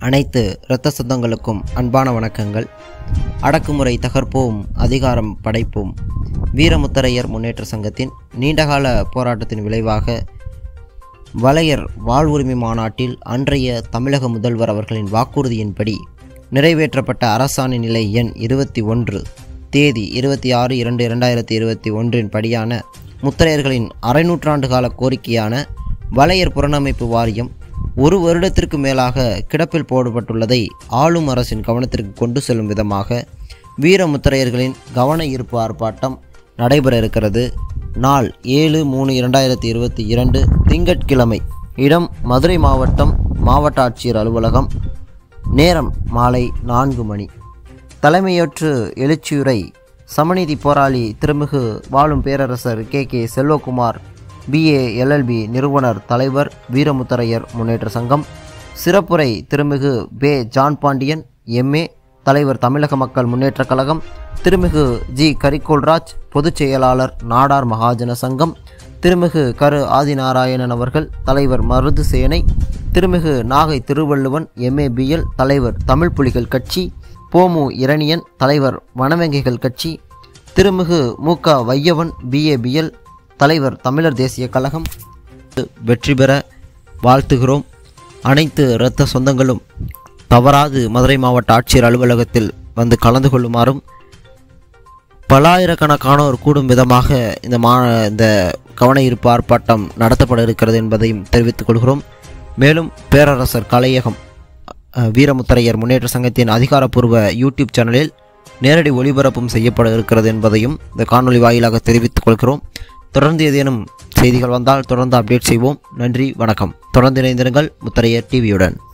அனைத்து இரத்த சொந்தங்களுக்கும் அன்பான வணக்கங்கள் அடக்குமுறை தகர்ப்போம் அதிகாரம் படைப்போம் வீரமுத்தரையர் முன்னேற்ற சங்கத்தின் நீண்டகால போராட்டத்தின் விளைவாக வலையர் வாழ்வுரிமை மாநாட்டில் அன்றைய தமிழக முதல்வர் அவர்களின் வாக்குறுதியின்படி நிறைவேற்றப்பட்ட அரசாணை நிலை எண் இருபத்தி ஒன்று தேதி இருபத்தி ஆறு இரண்டு இரண்டாயிரத்தி இருபத்தி ஒன்றின் படியான முத்தரையர்களின் அரை நூற்றாண்டு கால கோரிக்கையான வலையர் புறணமைப்பு வாரியம் ஒரு வருடத்திற்கு மேலாக கிடப்பில் போடப்பட்டுள்ளதை ஆளும் அரசின் கவனத்திற்கு கொண்டு செல்லும் விதமாக வீரமுத்திரையர்களின் கவன ஈர்ப்பு ஆர்ப்பாட்டம் நடைபெற இருக்கிறது நாள் ஏழு மூணு இரண்டாயிரத்தி இருபத்தி இரண்டு திங்கட்கிழமை இடம் மதுரை மாவட்டம் மாவட்ட ஆட்சியர் அலுவலகம் நேரம் மாலை நான்கு மணி தலைமையேற்று எழுச்சியுரை சமநீதி போராளி திருமிகு வாழும் பேரரசர் K K Selvakumar BA LLB நிறுவனர் தலைவர் வீரமுத்தரையர் முன்னேற்ற சங்கம் சிறப்புரை திருமிகு பே ஜான் பாண்டியன் எம்ஏ தலைவர் தமிழக மக்கள் முன்னேற்றக் கழகம் திருமிகு ஜி கரிகோல்ராஜ் பொதுச் செயலாளர் நாடார் மகாஜன சங்கம் திருமிகு கரு ஆதிநாராயணன் அவர்கள் தலைவர் மருது சேனை திருமிகு நாகை திருவள்ளுவன் எம்ஏபிஎல் தலைவர் தமிழ் புலிகள் கட்சி போமு இரணியன் தலைவர் வனவெங்கைகள் கட்சி திருமிகு மு க வையவன் பிஏபிஎல் தலைவர் தமிழர் தேசிய கழகம் வெற்றி பெற வாழ்த்துகிறோம் அனைத்து இரத்த சொந்தங்களும் தவறாது மதுரை மாவட்ட ஆட்சியர் அலுவலகத்தில் வந்து கலந்து கொள்ளுமாறும் பல்லாயிரக்கணக்கானோர் கூடும் விதமாக இந்த மா இந்த கவன ஈர்ப்பு ஆர்ப்பாட்டம் நடத்தப்பட இருக்கிறது என்பதையும் தெரிவித்துக் கொள்கிறோம் மேலும் பேரரசர் கலையகம் அஹ், வீரமுத்தரையர் முன்னேற்ற சங்கத்தின் அதிகாரப்பூர்வ யூடியூப் சேனலில் நேரடி ஒளிபரப்பும் செய்யப்பட இருக்கிறது என்பதையும் இந்த காணொளி வாயிலாக தெரிவித்துக் கொள்கிறோம் தொடர்ந்து ஏதேனும் செய்திகள் வந்தால் தொடர்ந்து அப்டேட் செய்வோம் நன்றி வணக்கம் தொடர்ந்து இணைந்திருங்கள் முத்தரையர் டிவியுடன்